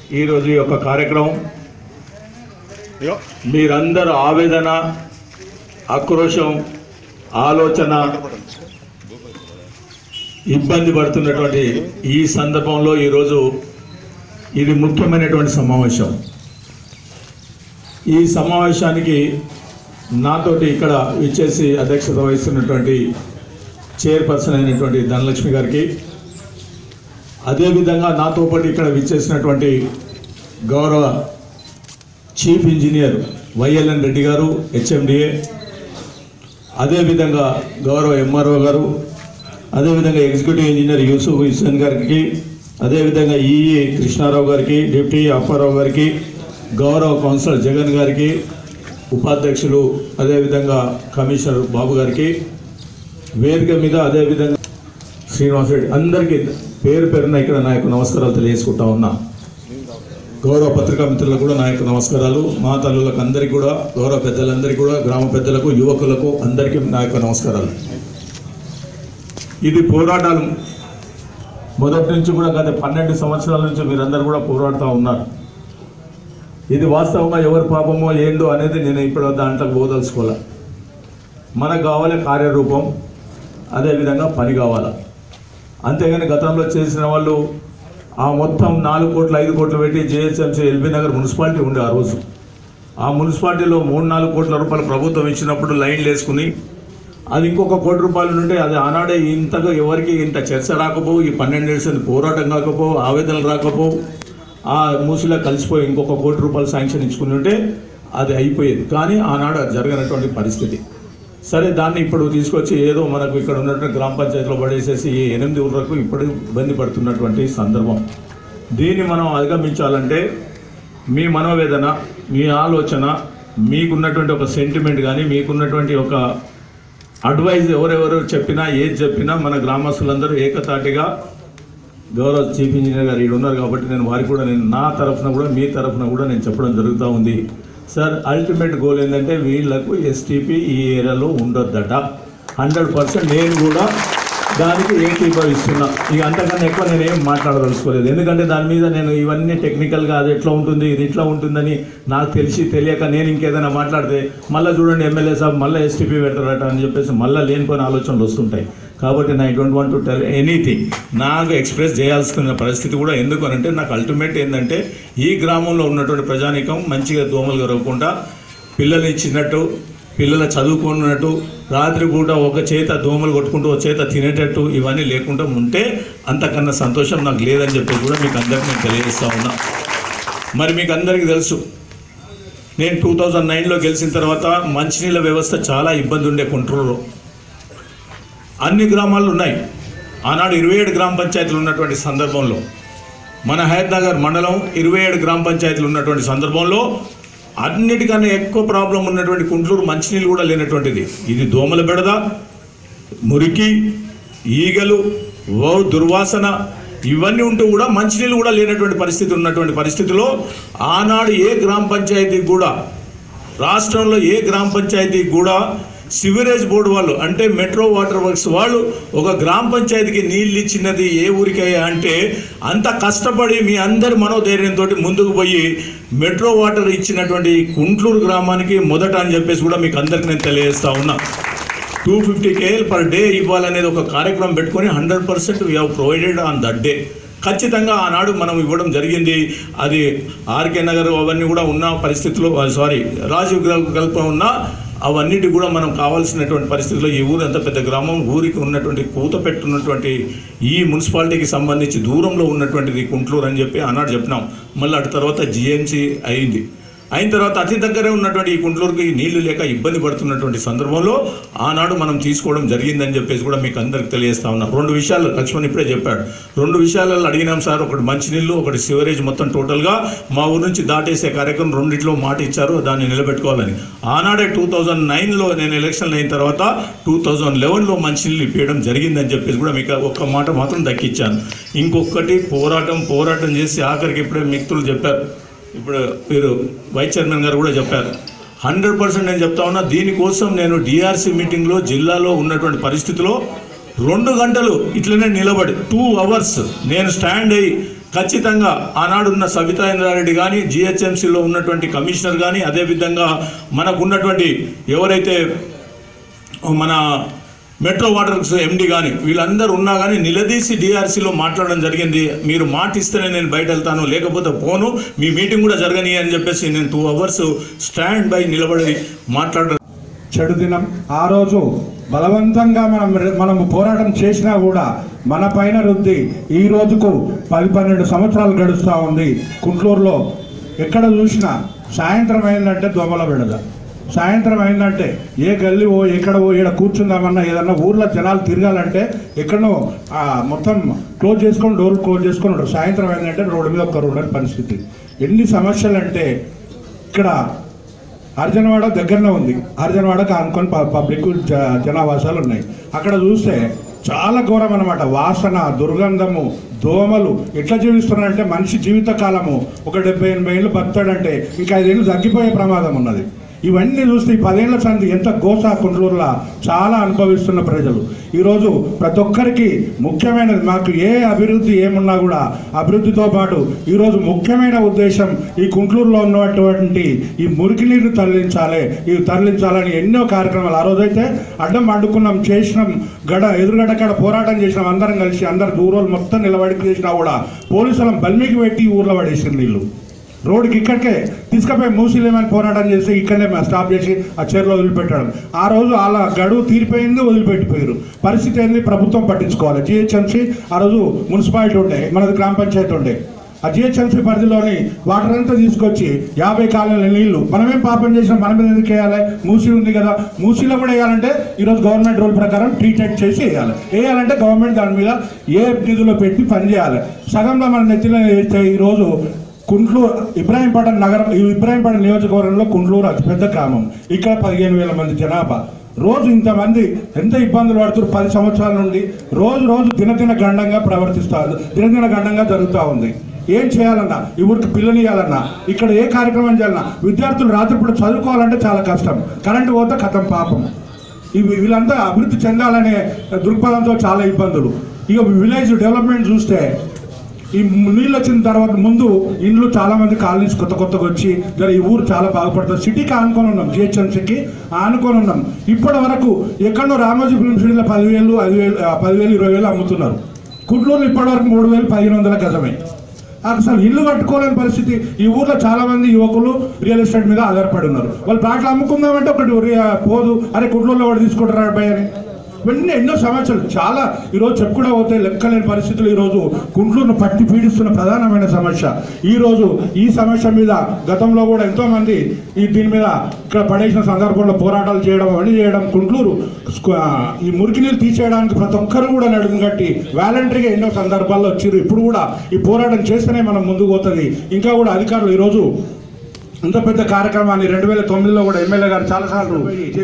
ఈరోజు ఈ యొక్క కార్యక్రమం మీరందరూ ఆవేదన ఆక్రోశం ఆలోచన ఇబ్బంది పడుతున్నటువంటి ఈ సందర్భంలో ఈరోజు ఇది ముఖ్యమైనటువంటి సమావేశం ఈ సమావేశానికి నాతోటి ఇక్కడ ఇచ్చేసి అధ్యక్షత వహిస్తున్నటువంటి చైర్పర్సన్ అయినటువంటి ధనలక్ష్మి గారికి అదేవిధంగా నాతో పాటు ఇక్కడ విచ్చేసినటువంటి గౌరవ చీఫ్ ఇంజనీర్ వైఎల్ఎన్ రెడ్డి గారు హెచ్ఎండిఏ అదేవిధంగా గౌరవ ఎంఆర్ఓ గారు అదేవిధంగా ఎగ్జిక్యూటివ్ ఇంజనీర్ యూసుఫ్ హుస్సేన్ గారికి అదేవిధంగా ఈఈ కృష్ణారావు గారికి డిప్యూటీ అప్పారావు గారికి గౌరవ కౌన్సిలర్ జగన్ గారికి ఉపాధ్యక్షులు అదేవిధంగా కమిషనర్ బాబు గారికి వేదిక మీద అదేవిధంగా శ్రీనివాస్ రెడ్డి అందరికీ పేరు పేరున ఇక్కడ నా యొక్క నమస్కారాలు తెలియజేసుకుంటా ఉన్నా గౌరవ పత్రికా మిత్రులకు కూడా నా యొక్క నమస్కారాలు మా తల్లులకు అందరికీ కూడా గౌరవ పెద్దలందరికీ కూడా గ్రామ పెద్దలకు యువకులకు అందరికీ నా యొక్క నమస్కారాలు ఇది పోరాటాలు మొదటి నుంచి కూడా గత పన్నెండు సంవత్సరాల నుంచి మీరందరూ కూడా పోరాడుతూ ఉన్నారు ఇది వాస్తవంగా ఎవరి పాపమో ఏందో అనేది నేను ఇప్పుడు దాంట్లో పోదలుచుకోలే మనకు కావాలి కార్యరూపం అదేవిధంగా పని కావాలా అంతేగాని గతంలో చేసిన వాళ్ళు ఆ మొత్తం నాలుగు కోట్లు ఐదు కోట్లు పెట్టి జేఎస్ఎంసీ ఎల్బీ నగర్ మున్సిపాలిటీ ఉండే ఆ రోజు ఆ మున్సిపాలిటీలో మూడు నాలుగు కోట్ల రూపాయలు ప్రభుత్వం ఇచ్చినప్పుడు లైన్లు వేసుకుని అది ఇంకొక కోటి రూపాయలు ఉంటే అది ఆనాడే ఇంతగా ఎవరికి ఇంత చర్చ రాకపోవు ఈ పన్నెండు ఏళ్ళ పోరాటం కాకపోవు ఆవేదనలు రాకపోవు ఆ మూసిలో కలిసిపోయి ఇంకొక కోటి రూపాయలు శాంక్షన్ ఇచ్చుకుని ఉంటే అది అయిపోయేది కానీ ఆనాడు అది జరగనటువంటి పరిస్థితి సరే దాన్ని ఇప్పుడు తీసుకొచ్చి ఏదో మనకు ఇక్కడ ఉన్నటువంటి గ్రామ పంచాయతీలో పడేసేసి ఈ ఎనిమిది ఊళ్ళకు ఇప్పుడు ఇబ్బంది పడుతున్నటువంటి సందర్భం దీన్ని మనం అధిగమించాలంటే మీ మనోవేదన మీ ఆలోచన మీకున్నటువంటి ఒక సెంటిమెంట్ కానీ మీకున్నటువంటి ఒక అడ్వైజ్ ఎవరెవరు చెప్పినా ఏది చెప్పినా మన గ్రామస్తులందరూ ఏకతాటిగా గౌరవ చీఫ్ ఇంజనీర్ గారు ఇక్కడ ఉన్నారు కాబట్టి నేను వారికి కూడా నేను నా తరఫున కూడా మీ తరఫున కూడా నేను చెప్పడం జరుగుతూ ఉంది సార్ అల్టిమేట్ గోల్ ఏంటంటే వీళ్ళకు ఎస్టీపీ ఈ ఏరియాలో ఉండొద్దట హండ్రెడ్ పర్సెంట్ నేను కూడా దానికి ఏకీభవిస్తున్నా ఇక అంతకన్నా ఎక్కువ నేను ఏం మాట్లాడదలుచుకోలేదు ఎందుకంటే దాని మీద నేను ఇవన్నీ టెక్నికల్గా అది ఎట్లా ఉంటుంది ఇది ఇట్లా ఉంటుందని నాకు తెలిసి తెలియక నేను ఇంకేదైనా మాట్లాడితే మళ్ళీ చూడండి ఎమ్మెల్యే సాబ్ మళ్ళీ ఎస్టీపీ పెడతారట అని చెప్పేసి మళ్ళీ లేనిపోయిన ఆలోచనలు వస్తుంటాయి కాబట్టి నా I don't want to tell anything నాకు ఎక్స్ప్రెస్ చేయాల్సిన పరిస్థితి కూడా ఎందుకు అనంటే నాకు అల్టిమేట్ ఏంటంటే ఈ గ్రామంలో ఉన్నటువంటి ప్రజానీకం మంచిగా దోమలు గరవకుండా పిల్లలు ఇచ్చినట్టు పిల్లల చదువుకున్నట్టు రాత్రి పూట ఒక చేత దోమలు కొట్టుకుంటూ ఒక చేత తినేటట్టు ఇవన్నీ లేకుండా ఉంటే అంతకన్నా సంతోషం నాకు లేదని చెప్పి కూడా మీకు అందరికీ నేను తెలియజేస్తా ఉన్నా మరి మీకు అందరికీ తెలుసు నేను టూ థౌజండ్ నైన్లో గెలిచిన తర్వాత మంచినీళ్ళ వ్యవస్థ చాలా ఇబ్బంది ఉండే కుంట్రూరులో అన్ని గ్రామాలు ఉన్నాయి ఆనాడు ఇరవై ఏడు గ్రామ పంచాయతీలు ఉన్నటువంటి సందర్భంలో మన హయత్నగర్ మండలం ఇరవై ఏడు గ్రామ పంచాయతీలు ఉన్నటువంటి సందర్భంలో అన్నిటికన్నా ఎక్కువ ప్రాబ్లం ఉన్నటువంటి కుంట్లూరు మంచినీళ్ళు కూడా లేనటువంటిది ఇది దోమల బెడద మురికి ఈగలు ఓ దుర్వాసన ఇవన్నీ ఉంటూ కూడా మంచినీళ్ళు కూడా లేనటువంటి పరిస్థితి ఉన్నటువంటి పరిస్థితిలో ఆనాడు ఏ గ్రామ పంచాయతీకి కూడా రాష్ట్రంలో ఏ గ్రామ పంచాయతీకి కూడా సివరేజ్ బోర్డు వాళ్ళు అంటే మెట్రో వాటర్ వర్క్స్ వాళ్ళు ఒక గ్రామ పంచాయతీకి నీళ్ళు ఇచ్చినది ఏ ఊరికయ్యా అంటే అంత కష్టపడి మీ అందరి మనోధైర్యంతో ముందుకు పోయి మెట్రో వాటర్ ఇచ్చినటువంటి కుంట్లూరు గ్రామానికి మొదట అని చెప్పేసి కూడా మీకు అందరికి నేను తెలియజేస్తా ఉన్నా two fifty KL per day ఇవ్వాలనేది ఒక కార్యక్రమం పెట్టుకొని hundred percent we have provided on that day ఖచ్చితంగా ఆనాడు మనం ఇవ్వడం జరిగింది అది ఆర్కే నగర్ అవన్నీ కూడా ఉన్న పరిస్థితిలో సారీ రాజీవ్ కల్ప ఉన్న అవన్నిటి కూడా మనం కావాల్సినటువంటి పరిస్థితుల్లో ఈ ఊరు ఎంత పెద్ద గ్రామం ఊరికి ఉన్నటువంటి కూత పెట్టున్నటువంటి ఈ మున్సిపాలిటీకి సంబంధించి దూరంలో ఉన్నటువంటిది కుంట్లూరు అని చెప్పి ఆనాడు చెప్పినాం మళ్ళీ అటు తర్వాత జిఎంసీ అయింది అయిన తర్వాత అతి దగ్గరే ఉన్నటువంటి ఈ కుంట్లూరుకి నీళ్లు లేక ఇబ్బంది పడుతున్నటువంటి సందర్భంలో ఆనాడు మనం తీసుకోవడం జరిగిందని చెప్పేసి కూడా మీకు అందరికి తెలియజేస్తా ఉన్నాం రెండు విషయాలు లక్ష్మణ్ ఇప్పుడే చెప్పాడు రెండు విషయాలలో అడిగినాం సార్ ఒకటి మంచినీళ్ళు ఒకటి సివరేజ్ మొత్తం టోటల్గా మా ఊరు నుంచి దాటేసే కార్యక్రమం రెండిట్లో మాట ఇచ్చారు దాన్ని నిలబెట్టుకోవాలని ఆనాడే టూ థౌజండ్ నైన్లో నేను ఎలక్షన్ అయిన తర్వాత టూ థౌజండ్ లెవెన్లో మంచినీళ్ళు ఇప్పించడం జరిగిందని చెప్పేసి కూడా మీకు ఒక్క మాట మాత్రం దక్కిచ్చాను ఇంకొకటి పోరాటం పోరాటం చేసి ఆఖరికి ఇప్పుడే మిత్రులు చెప్పారు ఇప్పుడు మీరు వైస్ చైర్మన్ గారు కూడా చెప్పారు హండ్రెడ్ పర్సెంట్ నేను చెప్తా ఉన్నా దీనికోసం నేను డిఆర్సీ మీటింగ్లో జిల్లాలో ఉన్నటువంటి పరిస్థితిలో రెండు గంటలు ఇట్లనే నిలబడి టూ అవర్స్ నేను స్టాండ్ అయ్యి ఖచ్చితంగా ఆనాడున్న సవితా ఇంద్రారెడ్డి కానీ జిహెచ్ఎంసీలో ఉన్నటువంటి కమిషనర్ కానీ అదేవిధంగా మనకు ఉన్నటువంటి ఎవరైతే మన మెట్రో వాటర్స్ ఎండి కానీ వీళ్ళందరూ ఉన్నా కానీ నిలదీసి డిఆర్సీలో మాట్లాడడం జరిగింది మీరు మాట ఇస్తేనే నేను బయట వెళ్తాను లేకపోతే పోను మీ మీటింగ్ కూడా జరగని అని చెప్పేసి నేను టూ అవర్స్ స్టాండ్ బై నిలబడి మాట్లాడడం చెడు దినం ఆ రోజు బలవంతంగా మనం మనం పోరాటం చేసినా కూడా మన పైన రుద్ది ఈ రోజుకు పది పన్నెండు సంవత్సరాలు గడుస్తూ ఉంది కుంట్లూరులో ఎక్కడ చూసినా సాయంత్రం అయిందంటే దోమల విడద సాయంత్రం అయిందంటే ఏ గల్లీ ఓ ఎక్కడ ఓ ఇక్కడ కూర్చుందామన్నా ఏదన్నా ఊర్లో జనాలు తిరగాలంటే ఎక్కడో ఆ, మొత్తం క్లోజ్ చేసుకొని డోర్లు క్లోజ్ చేసుకొని ఉంటారు సాయంత్రం అయిందంటే రోడ్డు మీద ఒక్కరు ఉండని పరిస్థితి ఎన్ని సమస్యలు అంటే ఇక్కడ అర్జనవాడ దగ్గరనే ఉంది అర్జనవాడకు ఆనుకొని ప- పబ్లిక్ జ- జనావాసాలు ఉన్నాయి అక్కడ చూస్తే చాలా ఘోరం అనమాట వాసన దుర్గంధము దోమలు ఎట్లా జీవిస్తున్నారంటే మనిషి జీవిత కాలము ఒక డెబ్బై ఎనభై ఏళ్ళు బతాడంటే ఇంకా ఐదేళ్ళు తగ్గిపోయే ప్రమాదం ఉన్నది ఇవన్నీ చూస్తే ఈ పదేళ్ల సంది ఎంత గోసా కుంట్లూరులా చాలా అనుభవిస్తున్న ప్రజలు ఈరోజు ప్రతి ఒక్కరికి ముఖ్యమైనది మాకు ఏ అభివృద్ధి ఏమున్నా కూడా అభివృద్ధితో పాటు ఈరోజు ముఖ్యమైన ఉద్దేశం ఈ కుంట్లూరులో ఉన్నటువంటి ఈ మురికి నీరు తరలించాలి ఇవి తరలించాలని ఎన్నో కార్యక్రమాలు ఆ రోజైతే అడ్డం అడ్డుకున్నాం చేసినాం గడ ఎదురుగడ్డ కాడ పోరాటం చేసినాం అందరం కలిసి అందరు దూరాలు మొత్తం నిలబడి చేసినా కూడా పోలీసులను బల్మికి పెట్టి ఈ ఊర్లో పడేసింది వీళ్ళు రోడ్డుకి ఇక్కడికే తీసుకుపోయి మూసిలేమని పోరాటం చేసి ఇక్కడనే మేము స్టాప్ చేసి ఆ చీరలో వదిలిపెట్టడం ఆ రోజు అలా గడువు తీరిపోయింది వదిలిపెట్టిపోయారు పరిస్థితి ఏంది ప్రభుత్వం పట్టించుకోవాలి జిహెచ్ఎంసీ ఆ రోజు మున్సిపాలిటీ ఉండే మనది గ్రామ పంచాయతీ ఉండే ఆ జిహెచ్ఎంసీ పరిధిలోని వాటర్ అంతా తీసుకొచ్చి యాభై కాలంలో నీళ్లు మనమేం పాపం చేసినాం మన మీద ఎందుకు వేయాలి మూసి ఉంది కదా మూసిలో కూడా వేయాలంటే ఈరోజు గవర్నమెంట్ రూల్ ప్రకారం ట్రీటెడ్ చేసి వేయాలి వేయాలంటే గవర్నమెంట్ దాని మీద ఏ నిధులు పెట్టి పని చేయాలి సగంలో మన నెత్తిలో వేస్తే ఈరోజు కుంట్లూరు ఇబ్రాహీంపట్నం నగరం ఈ ఇబ్రాహీంపట్నం నియోజకవర్గంలో కుంట్లూరు అతిపెద్ద గ్రామం ఇక్కడ పదిహేను వేల మంది జనాభా రోజు ఇంతమంది ఎంత ఇబ్బందులు పడుతున్నారు పది సంవత్సరాల నుండి రోజు రోజు దినదిన గండంగా ప్రవర్తిస్తారు దినదిన గండంగా జరుగుతూ ఉంది ఏం చేయాలన్నా ఈ ఊరికి పిల్లనియాలన్నా ఇక్కడ ఏ కార్యక్రమం చేయాలన్నా విద్యార్థులు రాత్రిపూట చదువుకోవాలంటే చాలా కష్టం కరెంటు పోతే కథం పాపం ఇవి వీళ్ళంతా అభివృద్ధి చెందాలనే దృక్పథంతో చాలా ఇబ్బందులు ఇక విలేజ్ డెవలప్మెంట్ చూస్తే ఈ నీళ్ళు వచ్చిన తర్వాత ముందు ఇండ్లు చాలా మంది కాలనీస్ కొత్త కొత్తగా వచ్చి జర ఈ ఊరు చాలా బాగుపడుతుంది సిటీకి ఆనుకొని ఉన్నాం జిహెచ్ఎంసీకి ఆనుకొని ఉన్నాం ఇప్పటి వరకు ఎక్కడో రామోజీ ఫిల్మ్ సిటీలో పదివేలు ఐదు వేలు ఆ, పదివేలు ఇరవై వేలు అమ్ముతున్నారు కుట్లూరు ఇప్పటి వరకు మూడు వేలు పదిహేను వందల గజమే అసలు ఇల్లు కట్టుకోలేని పరిస్థితి ఈ ఊర్లో చాలా మంది యువకులు రియల్ ఎస్టేట్ మీద ఆధారపడి ఉన్నారు వాళ్ళు ప్లాట్లు అమ్ముకుందామంటే ఒకటి రి- పోదు అరే కుట్లలో వాడు తీసుకుంటారా అబ్బాయి అని ఇవన్నీ ఎన్నో సమస్యలు చాలా ఈరోజు చెప్పుకుండా పోతే లెక్కలేని పరిస్థితులు ఈరోజు గుంట్లూరును పట్టి పీడిస్తున్న ప్రధానమైన సమస్య ఈరోజు ఈ సమస్య మీద గతంలో కూడా ఎంతో మంది ఈ దీని మీద ఇక్కడ పడేసిన సందర్భంలో పోరాటాలు చేయడం అవన్నీ చేయడం గుంట్లూరు స్క్వ- ఈ మురికి నీళ్ళు తీసేయడానికి ప్రతి ఒక్కరు కూడా నడుము కట్టి వాలంటరీగా ఎన్నో సందర్భాల్లో వచ్చారు ఇప్పుడు కూడా ఈ పోరాటం చేస్తేనే మనం ముందుకు పోతుంది ఇంకా కూడా అధికారులు ఈరోజు ఇంత పెద్ద కార్యక్రమాన్ని రెండు వేల తొమ్మిదిలో కూడా ఎమ్మెల్యే గారు చాలాసార్లు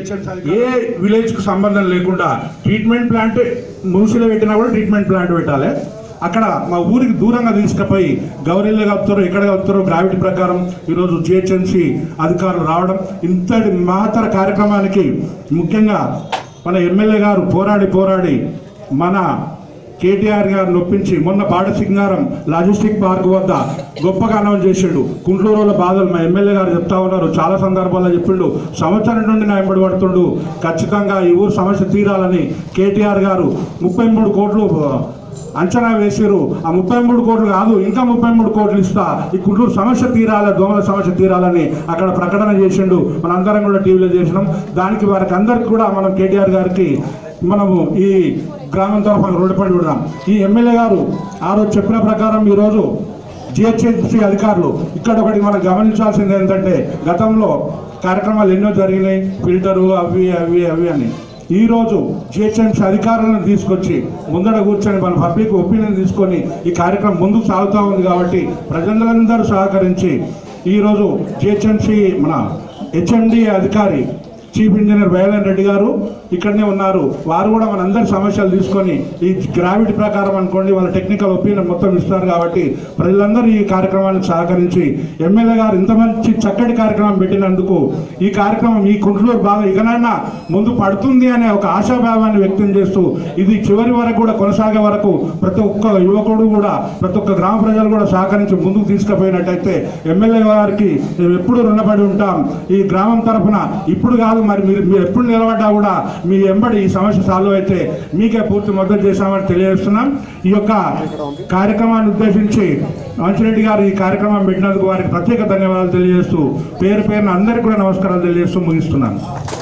ఏ విలేజ్ కు సంబంధం లేకుండా ట్రీట్మెంట్ ప్లాంట్ మున్సిలో పెట్టినా కూడా ట్రీట్మెంట్ ప్లాంట్ పెట్టాలి అక్కడ మా ఊరికి దూరంగా తీసుకుపోయి గౌరీలు కలుపుతారు ఎక్కడ కలుపుతారో గ్రావిటీ ప్రకారం ఈరోజు జిహెచ్ఎంసీ అధికారులు రావడం ఇంతటి మహత్తర కార్యక్రమానికి ముఖ్యంగా మన ఎమ్మెల్యే గారు పోరాడి పోరాడి మన కేటీఆర్ గారు నొప్పించి మొన్న బాడ సింగారం లాజిస్టిక్ పార్క్ వద్ద గొప్పగా అనౌన్స్ చేసిండు కుంట్లూరులో బాధలు మా ఎమ్మెల్యే గారు చెప్తా ఉన్నారు చాలా సందర్భాల్లో చెప్పిండు సంవత్సరం నుండి నా ఎంబడి పడుతుండు ఖచ్చితంగా ఈ ఊరు సమస్య తీరాలని కేటీఆర్ గారు ముప్పై మూడు కోట్లు అంచనా వేసిరు ఆ ముప్పై మూడు కోట్లు కాదు ఇంకా ముప్పై మూడు కోట్లు ఇస్తా ఈ గుంటూరు సమస్య తీరాలి దోమల సమస్య తీరాలని అక్కడ ప్రకటన చేసిండు మనందరం కూడా టీవీలో చేసినాం దానికి వారికి అందరికి కూడా మనం కేటీఆర్ గారికి మనము ఈ గ్రామం తరఫున రుణపడి ఉన్నాం ఈ ఎమ్మెల్యే గారు ఆ రోజు చెప్పిన ప్రకారం ఈరోజు జిహెచ్ఎంసీ అధికారులు ఇక్కడ ఒకటి మనం గమనించాల్సింది ఏంటంటే గతంలో కార్యక్రమాలు ఎన్నో జరిగినాయి ఫిల్టరు అవి అవి అవి అని ఈ రోజు జిహెచ్ఎంసీ అధికారులను తీసుకొచ్చి ముందర కూర్చొని మన పబ్లిక్ ఒపీనియన్ తీసుకొని ఈ కార్యక్రమం ముందుకు సాగుతూ ఉంది కాబట్టి ప్రజలందరూ సహకరించి ఈరోజు జిహెచ్ఎంసీ మన హెచ్ఎండి అధికారి చీఫ్ ఇంజనీర్ వేలన్ రెడ్డి గారు ఇక్కడనే ఉన్నారు వారు కూడా మనందరి సమస్యలు తీసుకొని ఈ గ్రావిటీ ప్రకారం అనుకోండి వాళ్ళ టెక్నికల్ ఒపీనియన్ మొత్తం ఇస్తారు కాబట్టి ప్రజలందరూ ఈ కార్యక్రమానికి సహకరించి ఎమ్మెల్యే గారు ఇంత మంచి చక్కటి కార్యక్రమం పెట్టినందుకు ఈ కార్యక్రమం ఈ కుంట్లూరు బాగా ఇకనైనా ముందు పడుతుంది అనే ఒక ఆశాభావాన్ని వ్యక్తం చేస్తూ ఇది చివరి వరకు కూడా కొనసాగే వరకు ప్రతి ఒక్క యువకుడు కూడా ప్రతి ఒక్క గ్రామ ప్రజలు కూడా సహకరించి ముందుకు తీసుకుపోయినట్టయితే ఎమ్మెల్యే గారికి మేము ఎప్పుడు రుణపడి ఉంటాం ఈ గ్రామం తరఫున ఇప్పుడు కాదు మరి మీరు మీరు ఎప్పుడు నిలబడ్డా కూడా మీ ఎంబడి ఈ సమస్య సాల్వ్ అయితే మీకే పూర్తి మద్దతు చేశామని తెలియజేస్తున్నాం ఈ యొక్క కార్యక్రమాన్ని ఉద్దేశించి మంచిరెడ్డి గారు ఈ కార్యక్రమం పెట్టినందుకు వారికి ప్రత్యేక ధన్యవాదాలు తెలియజేస్తూ పేరు పేరున అందరికీ కూడా నమస్కారాలు తెలియజేస్తూ ముగిస్తున్నాను